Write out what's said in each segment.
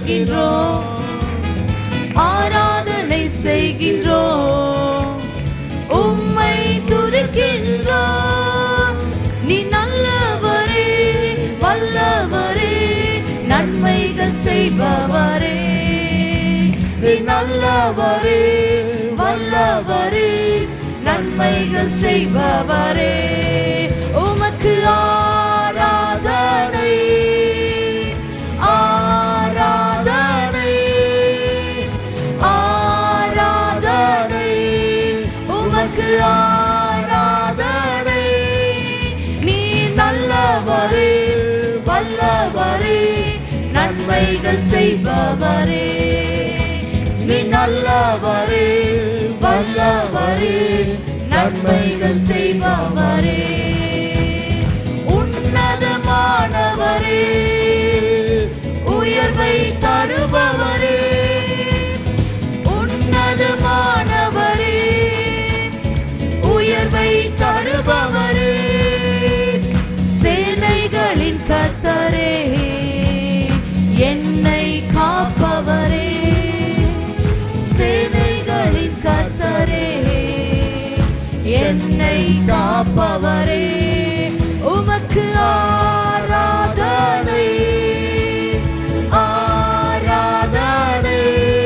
செய்கின்றோம் ஆராதனை செய்கின்றோம் உம்மை துதிக்கின்றோம் நீ நல்லவரே வல்லவரே நன்மைகள் செய்பவரே நீ நல்லவரே வல்லவரே நன்மைகள் செய்பவரே உமக்கு ஆராதனை ஆராதனை ஆராதனை உமக்கு ஆராதனை நீ நல்லவரே வல்லவரே நன்மைகள் செய்பவரே நீ நல்லவரே வல்லவரே நன்மைகள் செய்பவரே உன்னதமானவரே உயர்வை தருபவரே உன்னதமானவரே உயர்வை தருபவரே சேனைகளின் கத்தரே என்னை காப்பவரே சேனைகளின் கத்தரே என்னை காப்பவரே உமக்கு ஆராதனை ஆராதனை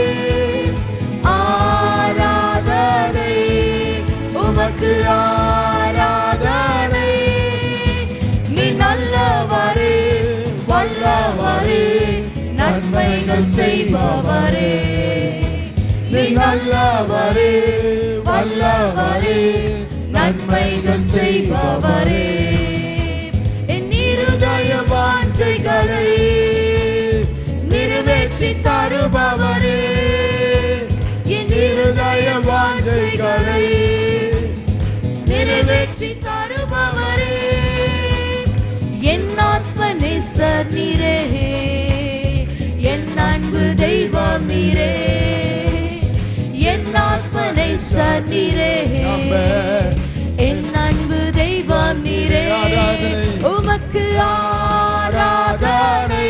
ஆராதனை உமக்கு ஆராதனை நீ நல்லவரே வல்லவரே நன்மைகள் செய்பவரே நீ நல்லவரே வல்லவரே நன்மைகள் செய்பவரே என் இருதய வாஞ்சைகளை நிறைவேற்றி தருபவரே என் இருதய வாஞ்சைகளை நிறைவேற்றி தருபவரே என் ஆத்ம நேசர் நீரே என் அன்பு தெய்வம் நீரே என் ஆத்ம நேசர் நீரே ஆமென். என் அன்பு தெய்வம் நீரே ஆராதனை. உமக்கு ஆராதனை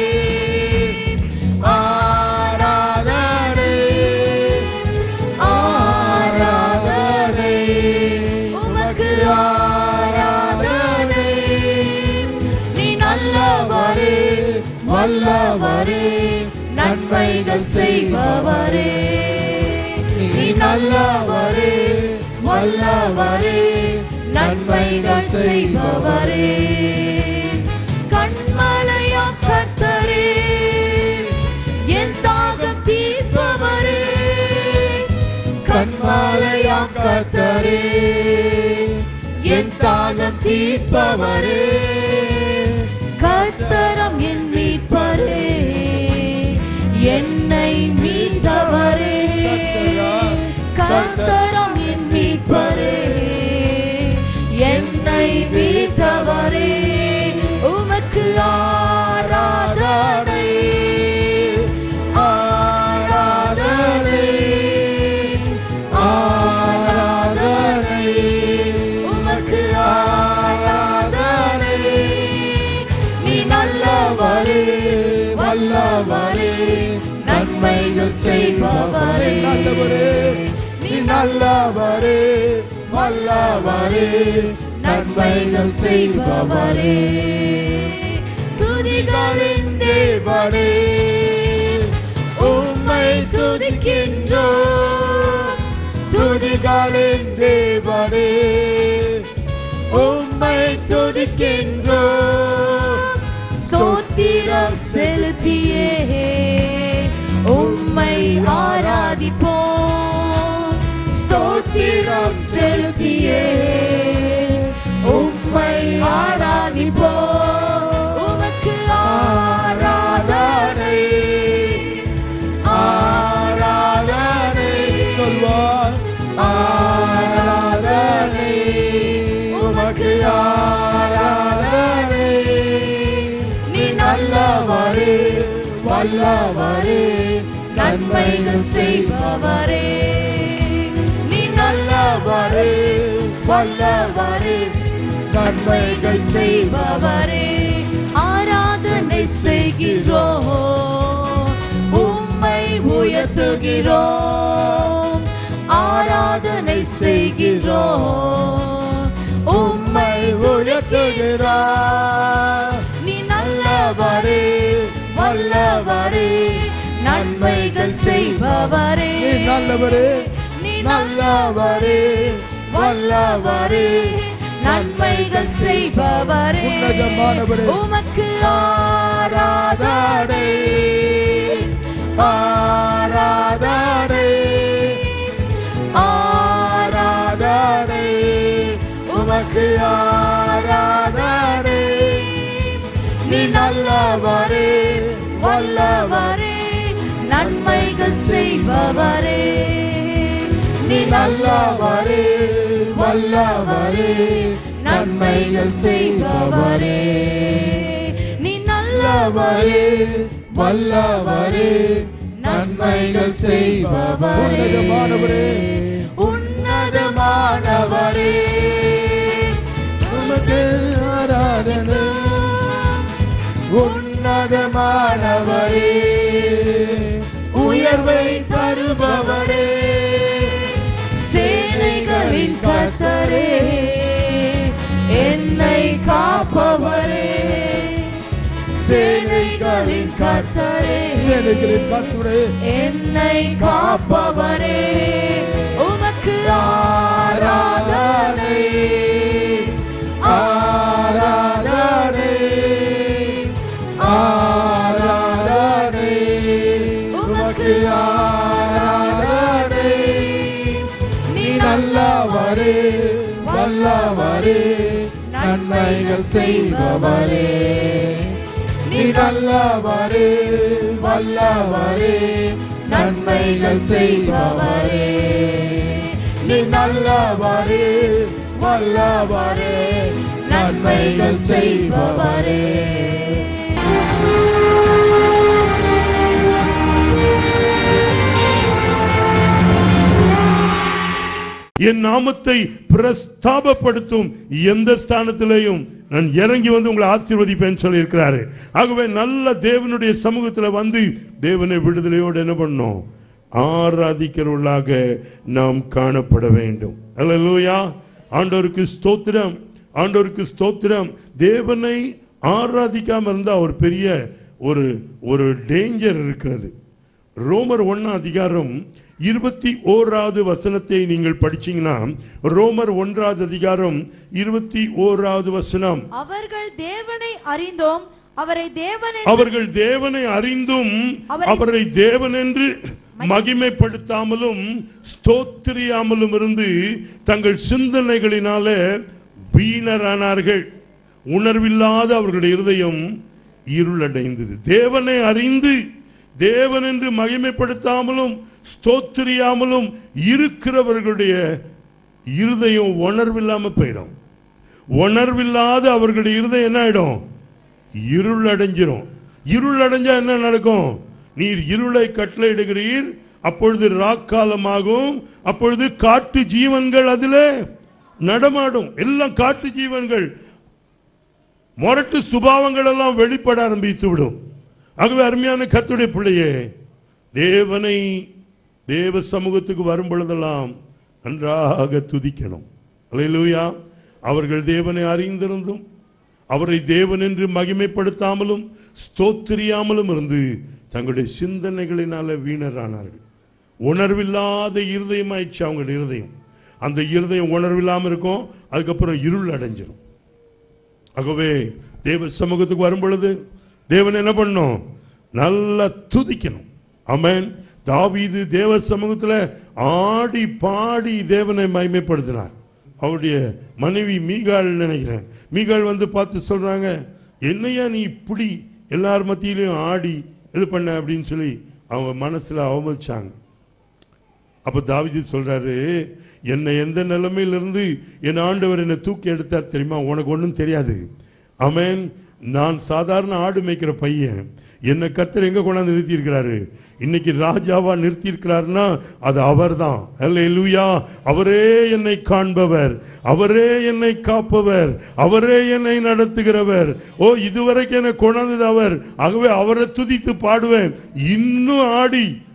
ஆராதனை ஆராதனை உமக்கு ஆராதனை நீ நல்லவரே வல்லவரே நன்மைகள் செய்பவரே நீ நல்லவரே வல்லவரே நன்மைகள் செய்பவரே கண்மலையா கத்தரே என் தாகம் தீர்ப்பவரே கண்மலையாம் கத்தரே என் தாகம் தீர்ப்பவரே கத்தரம் என் மீட்பரே என்னை மீட்டவரே கத்தரம் என் மீட்பரே என்னை மீட்டவரே உமக்கு ஆராதனை ஆராதனை ஆராதனை உமக்கு ஆராதனை நீ நல்லவரே வல்லவரே நன்மைகள் செய்பவரே நல்லவரே நீ நல்லவரே வல்லவரே நன்மைகள் செய்பவரே துதிகளின் தேவனே உம்மை துதிக்கின்றோம் துதிகளின் தேவனே உம்மை துதிக்கின்றோம் ஸ்தோத்திரம் செலுத்தியே உம்மை ஆராதிப்போம் ஸ்தோத்திரம் செலுத்தியே உம்மை ஆராதிப்போம் உமக்கு ஆராதனை ஆராதனை சொல்வார் ஆராதனை உமக்கு ஆராதனை நீ நல்லவரே வல்லவரே நன்மைகள் செய்பவரே நீ நல்லவரே வல்லவரே நன்மைகள் செய்பவரே ஆராதனை செய்கிறோம் உயர்த்துகிறோம் ஆராதனை செய்கிறோம் உம்மை உயர்த்துகிறோம் நீ நல்லவரே வல்லவரே நன்மைகள் செய்பவரே நீ நல்லவரே நீ நல்லவரே வல்லவரே நன்மைகள் செய்பவரே உன்னதமானவரே. உமக்கு ஆராதனை ஆராதனை ஆராதனை உமக்கு ஆராதனை நீ நல்லவரே வல்லவரே நன்மைகள் செய்பவரே நீ நல்லவரே வல்லவரே நன்மைகள் செய்பவரே நீ நல்லவரே வல்லவரே நன்மைகள் செய்பவரே உன்னதமானவரே. உன்னதமானவரே உமக்கு ஆராதனை உன்னதமானவரே உயர்வை தருபவரே சேனைகளின் கர்த்தரே என்னை காப்பவரே சேனைகளின் கர்த்தரே சேனைகளின் கர்த்தரே என்னை காப்பவரே உமக்கு ஆராதனை ஆராதனை ஆராதனை உமக்கு ஆராதனை நீ நல்லவரே வல்லவரே நன்மைகள் செய்பவரே நீ நல்லவரே வல்லவரே நன்மைகள் செய்பவரே நீ நல்லவரே வல்லவரே நன்மைகள் செய்பவரே என் நாமத்தை பிரஸ்தாபப்படுத்தும் எந்த ஸ்தானத்திலேயும் நான் இறங்கி வந்து உங்களை ஆசீர்வதிப்பேன் சொல்லி இருக்கிறாரு ஆகவே நல்ல தேவனுடைய சமூகத்தில் வந்து தேவனை விடுதலையோடு என்ன பண்ணோம் ஆராதிக்கிறவர்களாக நாம் காணப்பட வேண்டும் அல்லேலூயா ஆண்டவருக்கு ஸ்தோத்திரம் ஆண்டவருக்கு ஸ்தோத்திரம் தேவனை ஆராதிக்காம இருந்தா ஒரு பெரிய ஒரு ஒரு டேஞ்சர் இருக்கிறது ரோமர் ஒண்ணாம் அதிகாரம் இருபத்தி ஓராவது வசனத்தை நீங்கள் படிச்சீங்கன்னா ரோமர் ஒன்றாவது அதிகாரம் இருபத்தி ஓராவது வசனம் அவர்கள் தேவனை அறிந்தோம் அவரை தேவன் அவர்கள் தேவனை அறிந்தும் அவரை- அவரை தேவன் என்று மகிமைப்படுத்தாமலும் ஸ்தோத்திரியாமலும் இருந்து தங்கள் சிந்தனைகளினால வீணரானார்கள் உணர்வில்லாத அவர்களுடைய இருதயம் இருளடைந்தது தேவனை அறிந்து தேவன் என்று மகிமைப்படுத்தாமலும் ஸ்தோத்திரியாமலும் இருக்கிறவர்களுடைய இருதயம் உணர்வில்லாம போயிடும் உணர்வில்லாத அவர்களுடைய இருதயம் என்ன ஆயிடும் இருள் அடைஞ்சிரும் இருள் அடைஞ்சா என்ன நடக்கும் நீர் இருளை கட்டளையிடுகிறீர் அப்பொழுது ராக்காலமாகும் அப்பொழுது காட்டு ஜீவன்கள் அதிலே நடமாடும் எல்லாம் காட்டு ஜீவன்கள் மொரட்டு சுபாவங்கள் எல்லாம் வெளிப்பட ஆரம்பித்து விடும் ஆகவே அருமையான கர்த்தருடைய பிள்ளையே தேவனை தேவ சமூகத்துக்கு வரும் பொழுதெல்லாம் நன்றாக துதிக்கணும் அல்லேலூயா அவர்கள் தேவனை அறிந்திருந்தும் அவரை தேவன் என்று மகிமைப்படுத்தாமலும் ஸ்தோத்திரியாமலும் இருந்து தங்களுடைய சிந்தனைகளினால வீணரானார்கள் உணர்வில்லாத இருதயமாயிடுச்சு அவங்களுடைய இருதயம் அந்த இருதயம் உணர்வில்லாம இருக்கும் அதுக்கப்புறம் இருள் அடைஞ்சிரும் ஆகவே தேவ சமூகத்துக்கு வரும் பொழுது தேவன் என்ன பண்ணும் நல்லா துதிக்கணும் ஆமென் தாவீது தேவ சமூகத்துல ஆடி பாடி தேவனை மகிமைப்படுத்தினார் அவருடைய மனைவி மீகாள் நினைக்கிறேன் மீகாள் வந்து பார்த்து சொல்றாங்க என்னையா நீ இப்படி எல்லார் மத்தியிலையும் ஆடி இது பண்ண அப்படின்னு சொல்லி அவங்க மனசுல அவமதிச்சாங்க அப்ப தாவீது சொல்றாரு என்னை எந்த நிலைமையிலிருந்து என் ஆண்டவர் என்னை தூக்கி எடுத்தார் தெரியுமா உனக்கு ஒண்ணும் தெரியாது ஆமென் நான் சாதாரண ஆடு மேய்க்கிற பையன் என்னை கர்த்தர் எங்க கொண்டாந்து நிறுத்தி இருக்கிறாரு இன்னைக்கு ராஜாவா நிறுத்தி இருக்கிறாருன்னா அது அவர்தான் அல்லேலூயா அவரே என்னை காண்பவர் அவரே என்னை காப்பவர் அவரே என்னை நடத்துகிறவர் ஓ இதுவரைக்கும் என்னை கொண்டாந்தது அவர் ஆகவே அவரை துதித்து பாடுவேன் இன்னும் ஆடி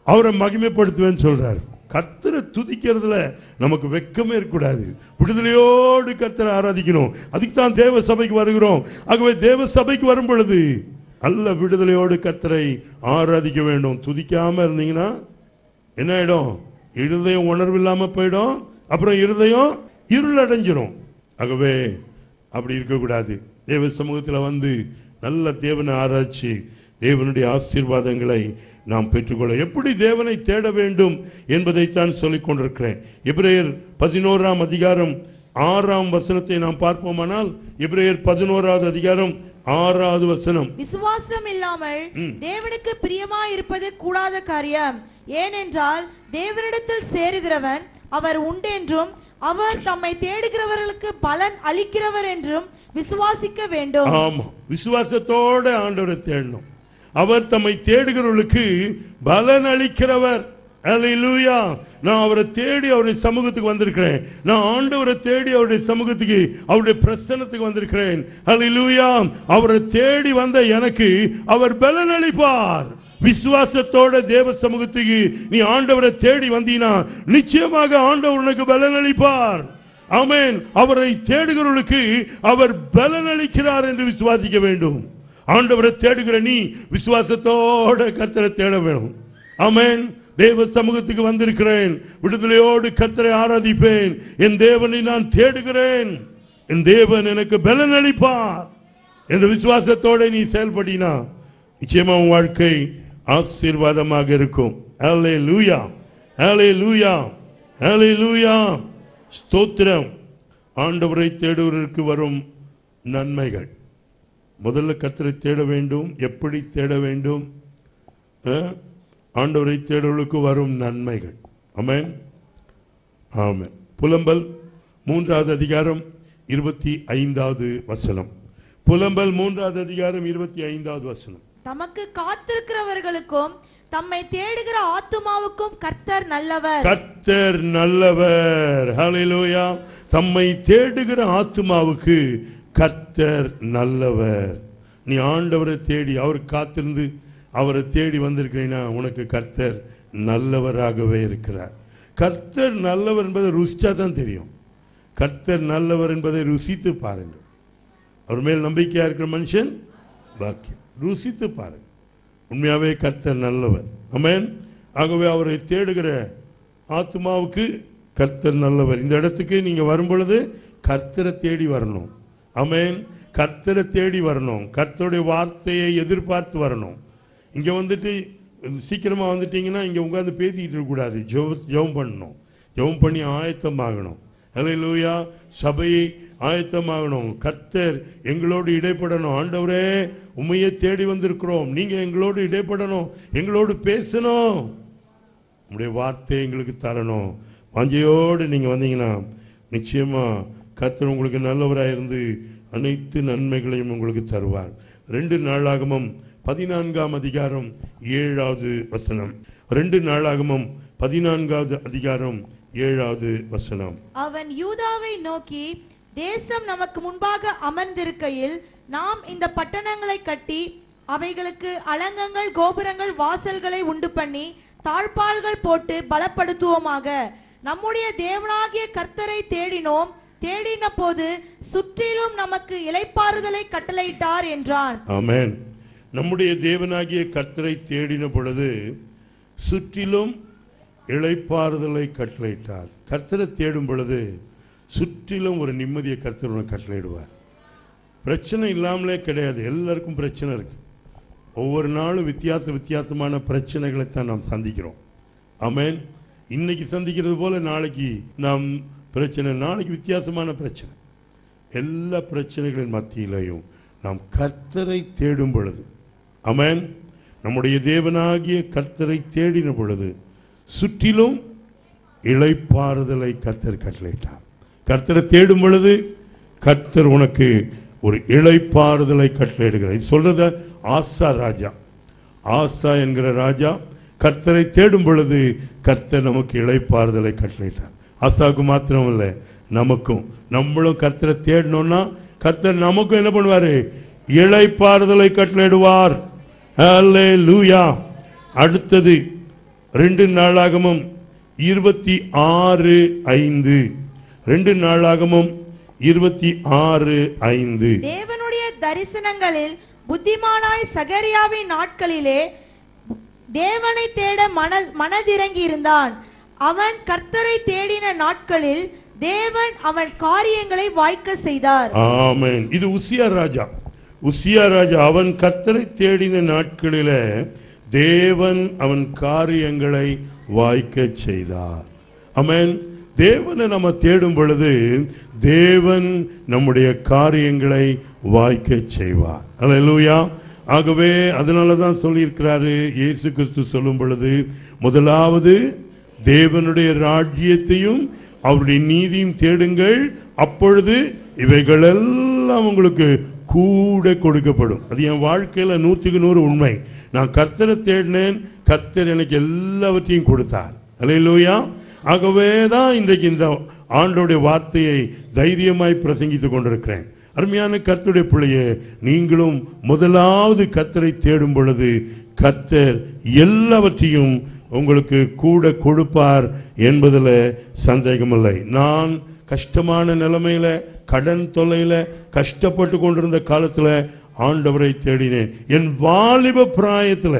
அவரை மகிமைப்படுத்துவேன்னு சொல்றார் கர்த்தரை துதிக்கிறதுல நமக்கு வெக்கமே இருக்கக்கூடாது விடுதலையோடு கர்த்தரை ஆராதிக்கணும் அதுக்கு தான் தேவ சபைக்கு வருகிறோம் ஆகவே தேவ சபைக்கு வரும் பொழுது நல்ல விடுதலையோடு கர்த்தரை ஆராதிக்க வேண்டும் துதிக்காம இருந்தீங்கன்னா என்ன ஆயிடும் இருதயம் உணர்வு இல்லாம போயிடும் அப்புறம் இருதயம் இருள் அடைஞ்சிரும் ஆகவே அப்படி இருக்கக்கூடாது தேவ சமூகத்தில் வந்து நல்ல தேவனை ஆராய்ச்சி தேவனுடைய ஆசீர்வாதங்களை நாம் பெற்றுக்கொள்ள எப்படி தேவனை தேட வேண்டும் என்பதைத்தான் சொல்லிக் கொண்டிருக்கிறேன் எபிரேயர் பதினோராம் அதிகாரம் ஆறாம் வசனத்தை நாம் பார்ப்போமானால் எபிரேயர் பதினோராவது அதிகாரம் ஆறாவது வசனம் விசுவாசம் இல்லாமல் தேவனுக்கு பிரியமாய் இருப்பது கூடாத காரியம் ஏனென்றால் தேவனிடத்தில் சேருகிறவன் அவர் உண்டென்றும் அவர் தம்மை தேடுகிறவர்களுக்கு பலன் அளிக்கிறவர் என்றும் விசுவாசிக்க வேண்டும் ஆமா விசுவாசத்தோட ஆண்டவரை தேடணும் அவர் தம்மை தேடுகிறவர்களுக்கு பலன் அளிக்கிறவர் அல்லேலூயா நான் அவரை தேடி அவருடைய சமூகத்துக்கு வந்திருக்கிறேன் நான் ஆண்டவரை தேடி அவருடைய சமூகத்துக்கு அவருடைய பிரசன்னத்துக்கு வந்திருக்கிறேன் அல்லேலூயா அவரை தேடி வந்த எனக்கு அவர் பலன் அளிப்பார் விசுவாசத்தோட தேவ சமூகத்துக்கு நீ ஆண்டவரை தேடி வந்தீனா நிச்சயமாக ஆண்டவர் உனக்கு பலன் அளிப்பார் ஆமென் அவரை தேடுகிறவர்களுக்கு அவர் பலன் அளிக்கிறார் என்று விசுவாசிக்க வேண்டும் ஆண்டவரை தேடுகிற நீ விசுவாசத்தோட கர்த்தரை தேட வேணும் ஆமென் தேவ சமூகத்துக்கு வந்திருக்கிறேன் விடுதலையோடு கர்த்தரை ஆராதிப்பேன் என் தேவனை நான் தேடுகிறேன் என் தேவன் எனக்கு பலன் அளிப்பார் என்ற விசுவாசத்தோட நீ செயல்படினா நிச்சயமா உன் வாழ்க்கை ஆசீர்வாதமாக இருக்கும் ஹலே லூயா ஹலே லூயா ஹலே லூயா ஸ்தோத்திரம் ஆண்டவரை தேடுவதற்கு வரும் நன்மைகள் முதல்ல கர்த்தரை தேட வேண்டும் எப்படி தேட வேண்டும் அஹ்? ஆண்டவரை தேடுவதற்கு வரும் நன்மைகள் ஆமென் ஆமென் புலம்பல் மூன்றாவது அதிகாரம் இருபத்தி ஐந்தாவது வசனம் புலம்பல் மூன்றாவது அதிகாரம் இருபத்தி ஐந்தாவது வசனம் தமக்கு காத்திருக்கிறவர்களுக்கும் தம்மை தேடுகிற ஆத்துமாவுக்கும் கர்த்தர் நல்லவர் கர்த்தர் நல்லவர் ஹalleluya தம்மை தேடுகிற ஆத்துமாவுக்கு கர்த்தர் நல்லவர் நீ ஆண்டவரை தேடி அவர் காத்திருந்து அவரை தேடி வந்திருக்கிறீனா உனக்கு கர்த்தர் நல்லவராகவே இருக்கிறார் கர்த்தர் நல்லவர் என்பதை ருசிச்சா தான் தெரியும் கர்த்தர் நல்லவர் என்பதை ருசித்து பாருங்கள் அவர் மேல் நம்பிக்கையா இருக்கிற மனுஷன் பாக்கியம் ருசித்து பாருங்க உண்மையாவே கர்த்தர் நல்லவர் ஆமென் ஆகவே அவரை தேடுகிற ஆத்மாவுக்கு கர்த்தர் நல்லவர் இந்த இடத்துக்கு நீங்க வரும் பொழுது கர்த்தரை தேடி வரணும் ஆமென் கர்த்தரை தேடி வரணும் கர்த்தருடைய வார்த்தையை எதிர்பார்த்து வரணும் இங்க வந்துட்டு சீக்கிரமா வந்துட்டீங்கன்னா இங்க உட்கார்ந்து பேசிக்கிட்டு இருக்கக்கூடாது ஜெப ஜெபம் பண்ணணும் ஜெபம் பண்ணி ஆயத்தமாகணும் ஹalleluya சபையை ஆயத்தமாகணும் கர்த்தர் எங்களோடு இடைப்படணும் ஆண்டவரே உண்மையை தேடி வந்திருக்கிறோம் நீங்க எங்களோடு இடைப்படணும் எங்களோடு பேசணும் உங்களுடைய வார்த்தை எங்களுக்கு தரணும் வாஞ்சையோடு நீங்க வந்தீங்கன்னா நிச்சயமா கர்த்தர் உங்களுக்கு நல்லவராக இருந்து அனைத்து நன்மைகளையும் உங்களுக்கு தருவார் ரெண்டு நாளாகமும் பதினான்காம் அதிகாரம் ஏழாவது வசனம் ரெண்டு நாளாகமும் பதினான்காவது அதிகாரம் ஏழாவது வசனம் அவன் யூதாவை நோக்கி தேசம் நமக்கு முன்பாக அமர்ந்திருக்கையில் நாம் இந்த பட்டணங்களை கட்டி அவைகளுக்கு அலங்கங்கள் கோபுரங்கள் வாசல்களை உண்டு பண்ணி தாழ்பால்கள் போட்டு பலப்படுத்துவோமாக நம்முடைய தேவனாகிய கர்த்தரை தேடினோம் தேடின போது சுற்றிலும் நமக்கு இளைப்பாறுதலை கட்டளையிட்டார் என்றான் ஆமென் நம்முடைய தேவனாகிய கர்த்தரை தேடின பொழுது சுற்றிலும் இளைப்பாறுதலை கட்டளையிட்டார் கர்த்தரை தேடும் பொழுது சுற்றிலும் ஒரு நிம்மதியை கர்த்தர் உனக்கு கட்டளையிடுவார் பிரச்சனை இல்லாமலே கிடையாது எல்லாருக்கும் பிரச்சனை இருக்கு ஒவ்வொரு நாளும் வித்தியாச வித்தியாசமான பிரச்சனைகளை தான் நாம் சந்திக்கிறோம் ஆமென் இன்னைக்கு சந்திக்கிறது போல நாளைக்கு நாம் பிரச்சனை நாளைக்கு வித்தியாசமான பிரச்சனை எல்லா பிரச்சனைகளின் மத்தியிலையும் நாம் கர்த்தரை தேடும் பொழுது ஆமென் நம்முடைய தேவனாகிய கர்த்தரை தேடின பொழுது சுற்றிலும் இளைப்பாறுதலை கர்த்தர் கட்டளையிட்டார் கர்த்தரை தேடும் பொழுது கர்த்தர் உனக்கு ஒரு இளைப்பாறுதலை கட்டளையிடுகிறார் இது சொல்றத ஆசா ராஜா ஆசா என்கிற ராஜா கர்த்தரை தேடும் பொழுது கர்த்தர் நமக்கு இளைப்பாறுதலை கட்டளையிட்டார் ஆசாவுக்கு மாத்திரம் இல்லை நமக்கும் நம்மளும் கர்த்தரை தேடணும்னா கர்த்தர் நமக்கும் என்ன பண்ணுவாரு இளைப்பாறுதலை கட்டளையிடுவார் லூயா அடுத்தது ரெண்டு நாளாகமும் இருபத்தி ஆறு ஐந்து ரெண்டு நாளாகமும் இருபத்தி ஆறு ஐந்து தேவனுடைய தரிசனங்களில் புத்திமானாய் சகரியாவின் நாட்களிலே தேவனை தேட மன மனதிறங்கி இருந்தான் அவன் கர்த்தரை தேடின நாட்களில் தேவன் அவன் காரியங்களை வாய்க்க செய்தார் ஆமென் இது உசியா ராஜா உசியா ராஜா அவன் கர்த்தரை தேடின நாட்களில தேவன் அவன் காரியங்களை வாய்க்க செய்தார் ஆமென் தேவனை நம்ம தேடும் பொழுது தேவன் நம்முடைய காரியங்களை வாய்க்க செய்வார் அல்லேலூயா ஆகவே அதனால தான் சொல்லியிருக்கிறாரு இயேசு கிறிஸ்து சொல்லும் பொழுது முதலாவது தேவனுடைய ராஜ்யத்தையும் அவருடைய நீதியும் தேடுங்கள் அப்பொழுது இவைகளெல்லாம் உங்களுக்கு கூட கொடுக்கப்படும் அது என் வாழ்க்கையில நூற்றுக்கு நூறு உண்மை நான் கர்த்தரை தேடினேன் கர்த்தர் எனக்கு எல்லாவற்றையும் கொடுத்தார் அல்லேலூயா ஆகவே தான் இன்றைக்கு இந்த ஆண்டோடைய வார்த்தையை தைரியமாய் பிரசங்கித்துக் கொண்டிருக்கிறேன் அருமையான கர்த்தருடைய பிள்ளையே நீங்களும் முதலாவது கர்த்தரை தேடும் பொழுது கர்த்தர் எல்லாவற்றையும் உங்களுக்கு கூட கொடுப்பார் என்பதில் சந்தேகமில்லை நான் கஷ்டமான நிலைமையில கடன் தொல்லையில கஷ்டப்பட்டு கொண்டிருந்த காலத்துல ஆண்டவரை தேடினேன் என் வாலிப பிராயத்துல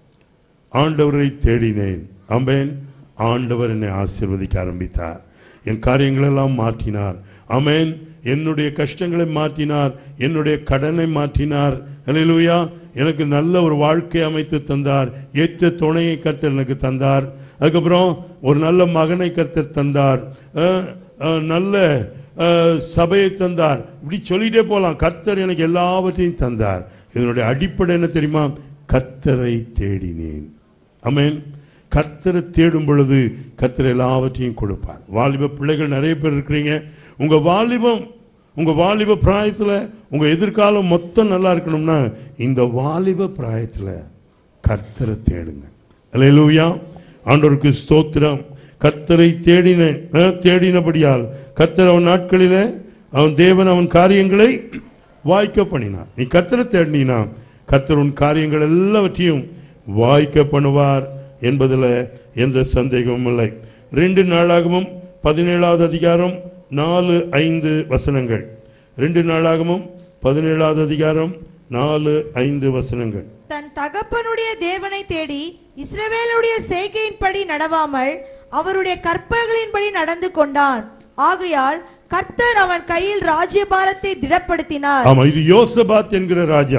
ஆண்டவரை தேடினேன் ஆமென் ஆண்டவர் என்னை ஆசீர்வதிக்க ஆரம்பித்தார் என் காரியங்களெல்லாம் மாற்றினார் ஆமென் என்னுடைய கஷ்டங்களை மாற்றினார் என்னுடைய கடனை மாற்றினார் அல்லேலூயா எனக்கு நல்ல ஒரு வாழ்க்கை அமைத்து தந்தார் ஏற்ற துணையை கர்த்தர் எனக்கு தந்தார் அதுக்கப்புறம் ஒரு நல்ல மகனை கர்த்தர் தந்தார் அஹ், அஹ், நல்ல அஹ், சபையை தந்தார் இப்படி சொல்லிட்டே போலாம் கர்த்தர் எனக்கு எல்லாவற்றையும் தந்தார் இதனுடைய அடிப்படை என்ன தெரியுமா கர்த்தரை தேடினேன் ஆமென் கர்த்தரை தேடும் பொழுது கர்த்தர் எல்லாவற்றையும் கொடுப்பார் வாலிப பிள்ளைகள் நிறைய பேர் இருக்கிறீங்க உங்க வாலிபம் உங்க வாலிப பிராயத்துல உங்க எதிர்காலம் மொத்தம் நல்லா இருக்கணும்னா இந்த வாலிப பிராயத்துல கர்த்தரை தேடுங்க அல்லேலூயா ஆண்டவருக்கு ஸ்தோத்திரம் கர்த்தரை தேடினேன் அஹ், தேடினபடியால் கர்த்தர் அவன் நாட்களிலே அவன் தேவன் அவன் காரியங்களை வாய்க்க பண்ணினார் நீ கர்த்தரை தேடினா கர்த்தர் உன் காரியங்கள் எல்லாவற்றையும் வாய்க்க பண்ணுவார் என்பதில் எந்த சந்தேகமும் இல்லை ரெண்டு நாளாகவும் பதினேழாவது அதிகாரம் நாலு ஐந்து வசனங்கள் ரெண்டு நாளாகவும் பதினேழாவது அதிகாரம் நாலு ஐந்து வசனங்கள் தன் தகப்பனுடைய தேவனை தேடி இஸ்ரவேலுடைய செய்கையின்படி நடவாமல் அவருடைய கற்பனைகளின்படி நடந்து கொண்டான் ஆகையால் கர்த்தர் அவன் கையில் ராஜ்யபாரத்தை திடப்படுத்தினார் ஆமா இது யோசபாத் என்கிற ராஜா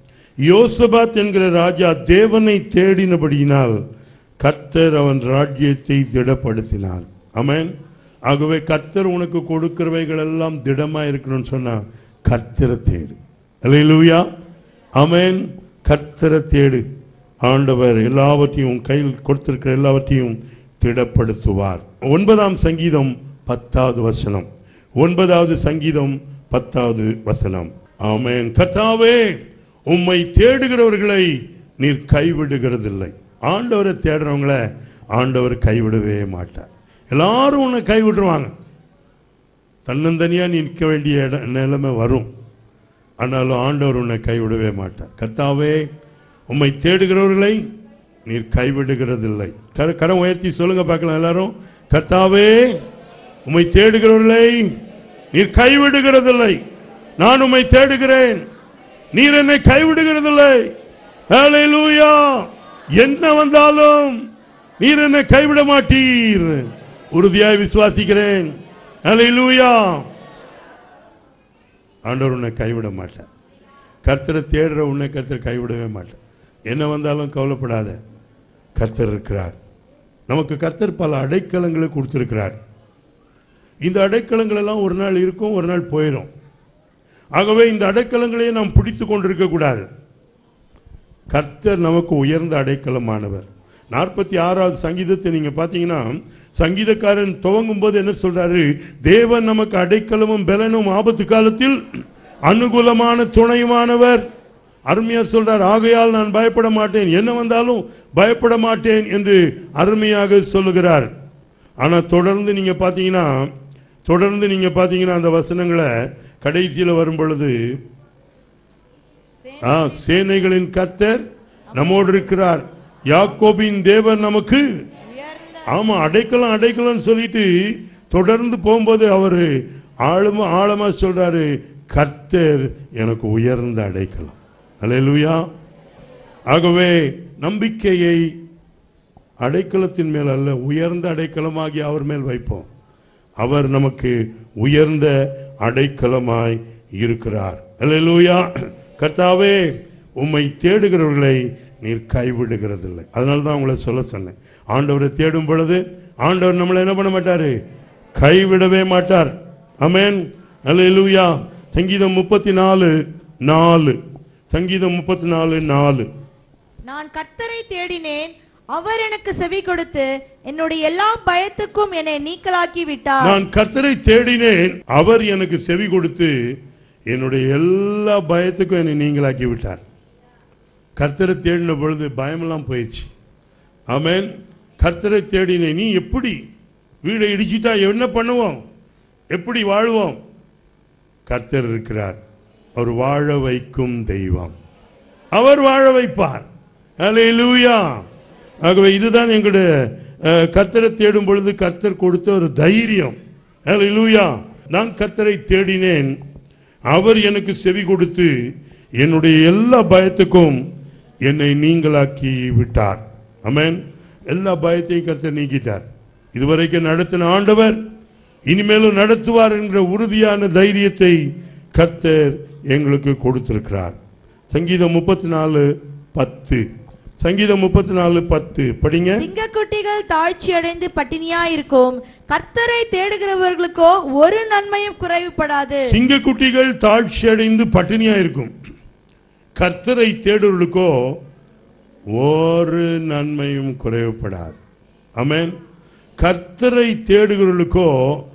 யோசபாத் என்கிற ராஜா தேவனை தேடினபடியினால் கர்த்தர் அவன் ராஜ்யத்தை திடப்படுத்தினார் ஆமென் ஆகவே கர்த்தர் உனக்கு கொடுக்கிறவைகள் எல்லாம் திடமா இருக்கணும்னு சொன்னா கர்த்தரை தேடு அல்லேலூயா ஆமென் கர்த்தரை தேடு ஆண்டவர் எல்லாவற்றையும் உன் கையில் கொடுத்திருக்கிற எல்லாவற்றையும் திடப்படுத்துவார் ஒன்பதாம் சங்கீதம் பத்தாவது வசனம் ஒன்பதாவது சங்கீதம் பத்தாவது வசனம் ஆமென் கர்த்தாவே உம்மை தேடுகிறவர்களை நீர் கைவிடுகிறதில்லை ஆண்டவரை தேடுறவங்கள ஆண்டவர் கைவிடவே மாட்டார் எல்லாரும் உன்னை கைவிடுவாங்க தன்னந்தனியா நிற்க வேண்டிய இட நிலைமை வரும் ஆனாலும் ஆண்டவர் உன்னை கைவிடவே மாட்டார் கர்த்தாவே உம்மை தேடுகிறவர்களை நீர் கைவிடுகிறதில்லை கர கரம் உயர்த்தி சொல்லுங்க பார்க்கலாம் எல்லாரும் கர்த்தாவே உம்மை தேடுகிறவர்களை நீர் கைவிடுகிறதில்லை நான் உம்மை தேடுகிறேன் நீர் என்னை கைவிடுகிறதில்லை ஹalleluya என்ன வந்தாலும் நீர் என்னை கைவிட மாட்டீர் உறுதியாய் விசுவாசிக்கிறேன் ஹalleluya ஆண்டவர் உன்னை கைவிட மாட்டார் கர்த்தரை தேடுற உன்னை கர்த்தர் கைவிடவே மாட்டார் என்ன வந்தாலும் கவலைப்படாத கர்த்தர் இருக்கிறார் நமக்கு கர்த்தர் பல அடைக்கலங்களை கொடுத்திருக்கிறார் இந்த அடைக்கலங்கள் எல்லாம் ஒரு நாள் இருக்கும் ஒரு நாள் போயிடும் ஆகவே இந்த அடைக்கலங்களையே நாம் பிடித்து கொண்டிருக்க கூடாது கர்த்தர் நமக்கு உயர்ந்த அடைக்கலமானவர் நாற்பத்தி ஆறாவது சங்கீதத்தை நீங்க பாத்தீங்கன்னா சங்கீதக்காரன் துவங்கும் போது என்ன சொல்றாரு தேவன் நமக்கு அடைக்கலமும் பலனும் ஆபத்து காலத்தில் அனுகூலமான துணையுமானவர் அருமையா சொல்றார் ஆகையால் நான் பயப்பட மாட்டேன் என்ன வந்தாலும் பயப்பட மாட்டேன் என்று அருமையாக சொல்லுகிறார் ஆனா தொடர்ந்து நீங்க பாத்தீங்கன்னா தொடர்ந்து நீங்க பாத்தீங்கன்னா அந்த வசனங்களை கடைசியில வரும் பொழுது ஆ, சேனைகளின் கர்த்தர் நம்மோடு இருக்கிறார் யாக்கோபின் தேவன் நமக்கு உயர்ந்த ஆமா அடைக்கலம் அடைக்கலம் சொல்லிட்டு தொடர்ந்து போகும்போது அவரு ஆழமா ஆழமா சொல்றாரு கர்த்தர் எனக்கு உயர்ந்த அடைக்கலம் அல்லேலூயா ஆகவே நம்பிக்கையை அடைக்கலத்தின் மேல் அல்ல உயர்ந்த அடைக்கலமாகி அவர் மேல் வைப்போம் அவர் நமக்கு உயர்ந்த அடைக்கலமாய் இருக்கிறார் அல்லேலூயா கர்த்தாவே உம்மை தேடுகிறவர்களை நீர் கைவிடுகிறதில்லை அதனால தான் உங்களை சொல்ல சொன்னேன் ஆண்டவரை தேடும் பொழுது ஆண்டவர் நம்மளை என்ன பண்ண மாட்டாரு கைவிடவே மாட்டார் அமேன் அல்லேலூயா சங்கீதம் முப்பத்தி நாலு நாலு சங்கீதம் முப்பத்தி நாலு நாலு நான் கர்த்தரை தேடினேன் அவர் எனக்கு செவி கொடுத்து என்னுடைய எல்லா பயத்துக்கும் என்னை நீக்கலாக்கி விட்டார் நான் கர்த்தரை தேடினேன் அவர் எனக்கு செவி கொடுத்து என்னுடைய எல்லா பயத்துக்கும் என்னை நீங்களாக்கி விட்டார் கர்த்தரை தேடின பொழுது பயமெல்லாம் போயிடுச்சு ஆமென் கர்த்தரை தேடினேன் நீ எப்படி வீடை இடிச்சிட்டா என்ன பண்ணுவோம் எப்படி வாழ்வோம் கர்த்தர் இருக்கிறார் அவர் வாழ வைக்கும் தெய்வம் அவர் வாழ வைப்பார் அல்லேலூயா ஆகவே இதுதான் எங்களுடைய அஹ், கர்த்தரை தேடும் பொழுது கர்த்தர் கொடுத்த ஒரு தைரியம் அல்லேலூயா நான் கர்த்தரை தேடினேன் அவர் எனக்கு செவி கொடுத்து என்னுடைய எல்லா பயத்துக்கும் என்னை நீங்களாக்கி விட்டார் ஆமென் எல்லா பயத்தையும் கர்த்தர் நீக்கிட்டார் இதுவரைக்கும் நடத்தின ஆண்டவர் இனிமேலும் நடத்துவார் என்கிற உறுதியான தைரியத்தை கர்த்தர் எங்களுக்கு கொடுத்திருக்கிறார் சங்கீதம் முப்பத்தி நாலு பத்து சங்கீதம் முப்பத்தி நாலு பத்து படிங்க சிங்கக்குட்டிகள் தாழ்ச்சி அடைந்து பட்டினியா இருக்கும் கர்த்தரை தேடுகிறவர்களுக்கோ ஒரு நன்மையும் குறைவுபடாது சிங்கக்குட்டிகள் தாழ்ச்சி அடைந்து பட்டினியா இருக்கும் கர்த்தரை தேடுவர்களுக்கோ ஒரு நன்மையும் குறைவுபடாது ஆமென் கர்த்தரை தேடுகிறவர்களுக்கோ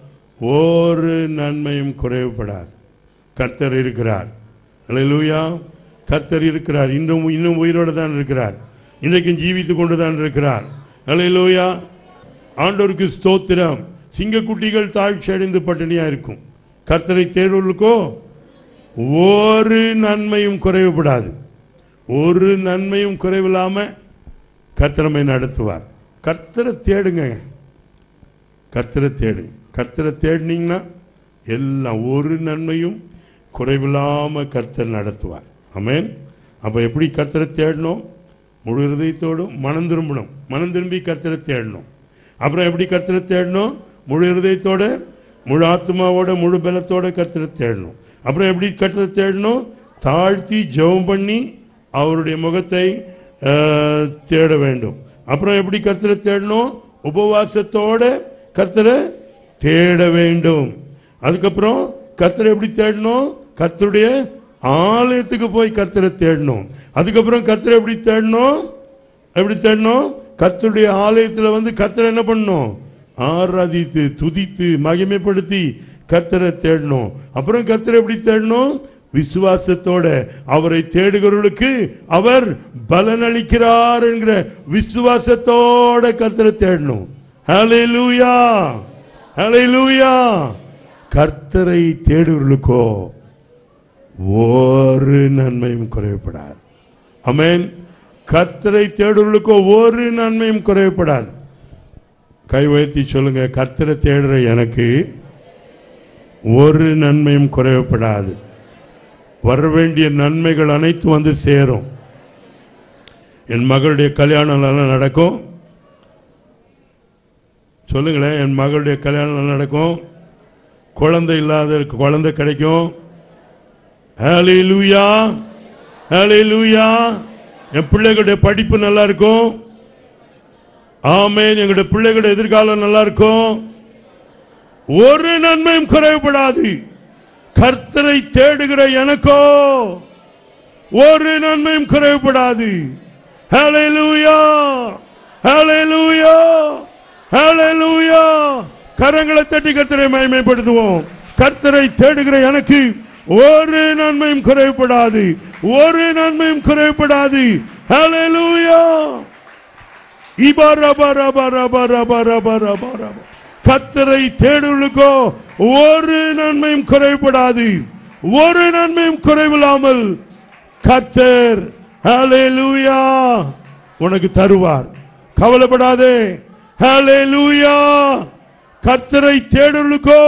ஒரு நன்மையும் குறைவுபடாது கர்த்தர் இருக்கிறார் அல்லேலூயா கர்த்தர் இருக்கிறார் இன்னும் இன்னும் உயிரோடு தான் இருக்கிறார் இன்றைக்கும் ஜீவித்து கொண்டு தான் இருக்கிறார் அல்லேலூயா ஆண்டவருக்கு ஸ்தோத்திரம் சிங்கக்குட்டிகள் தாழ்ச்சி அடைந்து பட்டினியா இருக்கும் கர்த்தரை தேடுவர்களுக்கோ ஒரு நன்மையும் குறைவுபடாது ஒரு நன்மையும் குறைவில்லாம கர்த்தரமை நடத்துவார் கர்த்தரை தேடுங்க கர்த்தரை தேடுங்க கர்த்தரை தேடினீங்கன்னா எல்லாம் ஒரு நன்மையும் குறைவில்லாம கர்த்தர் நடத்துவார் ஆமென் அப்ப எப்படி கர்த்தரை தேடணும் முழு இருதயத்தோடும் மனம் திரும்பணும் மனம் திரும்பி கர்த்தரை தேடணும் அப்புறம் எப்படி கர்த்தரை தேடணும் முழு இருதயத்தோட முழு ஆத்மாவோட முழு பலத்தோட கர்த்தரை தேடணும் அப்புறம் எப்படி கர்த்தரை தேடணும் தாழ்த்தி ஜெபம் பண்ணி அவருடைய முகத்தை அஹ், தேட வேண்டும் அப்புறம் எப்படி கர்த்தரை தேடணும் உபவாசத்தோட கர்த்தரை தேட வேண்டும் அதுக்கப்புறம் கர்த்தரை எப்படி தேடணும் கர்த்தருடைய ஆலயத்துக்கு போய் கர்த்தரை தேடணும் அதுக்கப்புறம் கர்த்தரை எப்படி தேடணும் எப்படி தேடணும் கர்த்தருடைய ஆலயத்துல வந்து கர்த்தரை என்ன பண்ணணும் ஆராதித்து துதித்து மகிமைப்படுத்தி கர்த்தரை தேடணும் அப்புறம் கர்த்தரை எப்படி தேடணும் விசுவாசத்தோட அவரை தேடுகிறவர்களுக்கு அவர் பலனளிக்கிறார் என்கிற விசுவாசத்தோட கர்த்தரை தேடணும் ஹalleluya ஹalleluya கர்த்தரை தேடுகிறவர்களுக்கோ ஒரு நன்மையும் குறைவுபடாது அமேன் கர்த்தரை தேடுவர்களுக்கோ ஒரு நன்மையும் குறைவுபடாது கை உயர்த்தி சொல்லுங்க கர்த்தரை தேடுற எனக்கு ஒரு நன்மையும் குறைவுபடாது வர வேண்டிய நன்மைகள் அனைத்தும் வந்து சேரும் என் மகளுடைய கல்யாணம் நல்லா நடக்கும் சொல்லுங்களேன் என் மகளுடைய கல்யாணம் நல்லா நடக்கும் குழந்தை இல்லாத குழந்தை கிடைக்கும் ஹalleluya ஹalleluya என் பிள்ளைகளுடைய படிப்பு நல்லா இருக்கும் ஆமென் எங்களுடைய பிள்ளைகளுடைய எதிர்காலம் நல்லா இருக்கும் ஒரு நன்மையும் குறைவுபடாது கர்த்தரை தேடுகிற எனக்கோ ஒரு நன்மையும் குறைவுபடாது ஹalleluya ஹalleluya ஹalleluya கரங்களை தட்டி கர்த்தரை மகிமைப்படுத்துவோம் கர்த்தரை தேடுகிற எனக்கு ஒரு நன்மையும் குறைவுபடாது ஒரு நன்மையும் குறைவுபடாது ஹalleluya இபரபரபரபரபரபரபரபர. கர்த்தரை தேடுகளுக்கோ ஒரு நன்மையும் குறைபடாது ஒரு நன்மையும் குறைவில்லாமல் கர்த்தர் ஹalleluya உனக்கு தருவார் கவலைப்படாதே ஹalleluya கர்த்தரை தேடலுக்கோ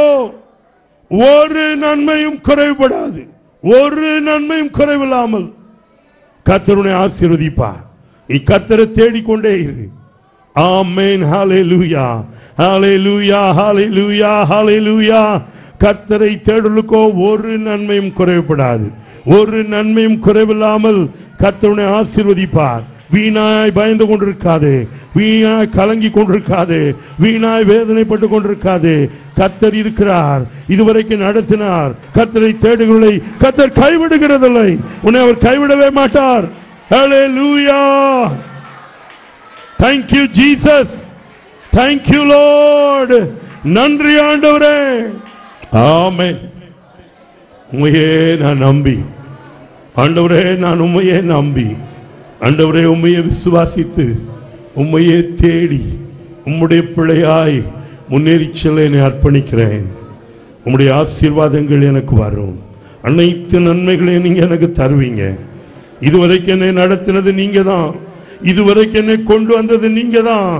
ஒரு நன்மையும் குறைவுபடாது ஒரு நன்மையும் குறைவில்லாமல் கர்த்தருனை ஆசீர்வதிப்பார் நீ கர்த்தரை தேடிக்கொண்டே இரு ஆமென் ஹalleluya ஹalleluya ஹalleluya ஹalleluya கர்த்தரை தேடலுக்கோ ஒரு நன்மையும் குறைவுபடாது ஒரு நன்மையும் குறைவில்லாமல் கர்த்தருனை ஆசீர்வதிப்பார் வீணாய் பயந்து கொண்டிருக்காதே வீணாய் கலங்கி கொண்டிருக்காதே வீணாய் வேதனைப்பட்டு கொண்டிருக்காதே கர்த்தர் இருக்கிறார் இதுவரைக்கும் நடத்தினார் கர்த்தரை தேடுகளை கர்த்தர் கைவிடுகிறதில்லை உன்னை அவர் கைவிடவே மாட்டார் ஹalleluya thank you jesus thank you lord நன்றி ஆண்டவரே ஆமென் உண்மையே நான் நம்பி ஆண்டவரே நான் உண்மையே நம்பி ஆண்டவரே உண்மையை விசுவாசித்து உண்மையே தேடி உம்முடைய பிள்ளையாய் முன்னேறி செல்ல என்னை அர்ப்பணிக்கிறேன் உம்முடைய ஆசீர்வாதங்கள் எனக்கு வரும் அனைத்து நன்மைகளையும் நீங்க எனக்கு தருவீங்க இதுவரைக்கும் என்னை நடத்தினது நீங்க தான் இதுவரைக்கும் என்னை கொண்டு வந்தது நீங்க தான்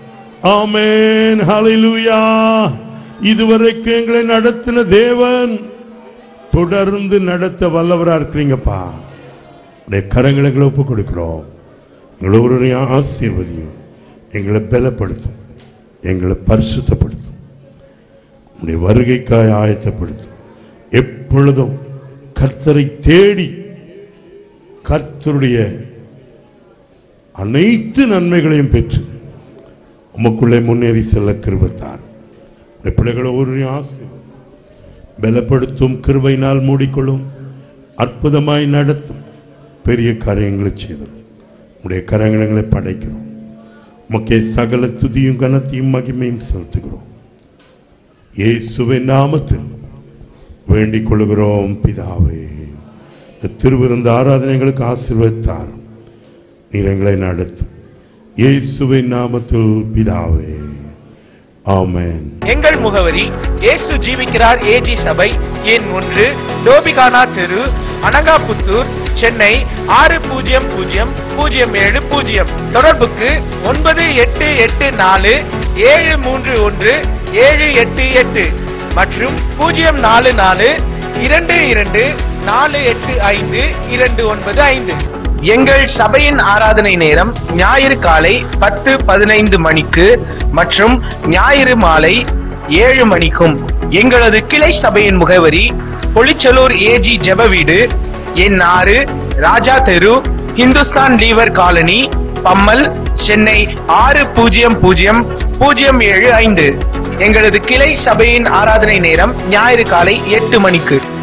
ஆமென் ஹalleluya இதுவரைக்கும் எங்களை நடத்தின தேவன் தொடர்ந்து நடத்த வல்லவரா இருக்கிறீங்கப்பா உடைய கரங்களை எங்களை ஒப்பு கொடுக்கிறோம் எங்களை ஒரு ஆசீர்வதியும் எங்களை பலப்படுத்தும் எங்களை பரிசுத்தப்படுத்தும் உடைய வருகைக்காய் ஆயத்தப்படுத்தும் எப்பொழுதும் கர்த்தரை தேடி கர்த்தருடைய அனைத்து நன்மைகளையும் பெற்று உமக்குள்ளே முன்னேறி செல்ல கிருபத்தார் உடைய பிள்ளைகளை ஒரு ஆசீர்வதியும் பலப்படுத்தும் கிருபையினால் மூடிக்கொள்ளும் அற்புதமாய் நடத்தும் பெரிய காரியங்களை செய்தோம் உடைய கரங்களை படைக்கிறோம் உமக்கே சகல துதியும் கனத்தையும் மகிமையும் செலுத்துகிறோம் இயேசுவின் நாமத்தில் வேண்டிக் கொள்கிறோம் பிதாவே இந்த திருவிருந்த ஆராதனைகளுக்கு ஆசீர்வதித்தார் நீர் எங்களை நடத்தும் இயேசுவின் நாமத்தில் பிதாவே ஆமென் எங்கள் முகவரி இயேசு ஜீவிக்கிறார் ஏஜி சபை எண் ஒன்று டோபிகானா தெரு அனகாபுத்தூர் சென்னை ஆறு பூஜ்ஜியம் பூஜ்ஜியம் பூஜ்ஜியம் ஏழு பூஜ்ஜியம் தொடர்புக்கு ஒன்பது எட்டு எட்டு நாலு ஏழு மூன்று ஒன்று ஏழு எட்டு எட்டு மற்றும் பூஜ்ஜியம் நாலு நாலு இரண்டு இரண்டு நாலு எட்டு ஐந்து இரண்டு ஒன்பது ஐந்து எங்கள் சபையின் ஆராதனை நேரம் ஞாயிறு காலை பத்து பதினைந்து மணிக்கு மற்றும் ஞாயிறு மாலை ஏழு மணிக்கும் எங்களது கிளை சபையின் முகவரி பொலிச்சலூர் ஏஜி ஜெப வீடு எண் ஆறு ராஜா தெரு இந்துஸ்தான் லீவர் காலனி பம்மல் சென்னை ஆறு பூஜ்ஜியம் பூஜ்ஜியம் பூஜ்ஜியம் ஏழு ஐந்து எங்களது கிளை சபையின் ஆராதனை நேரம் ஞாயிறு காலை எட்டு மணிக்கு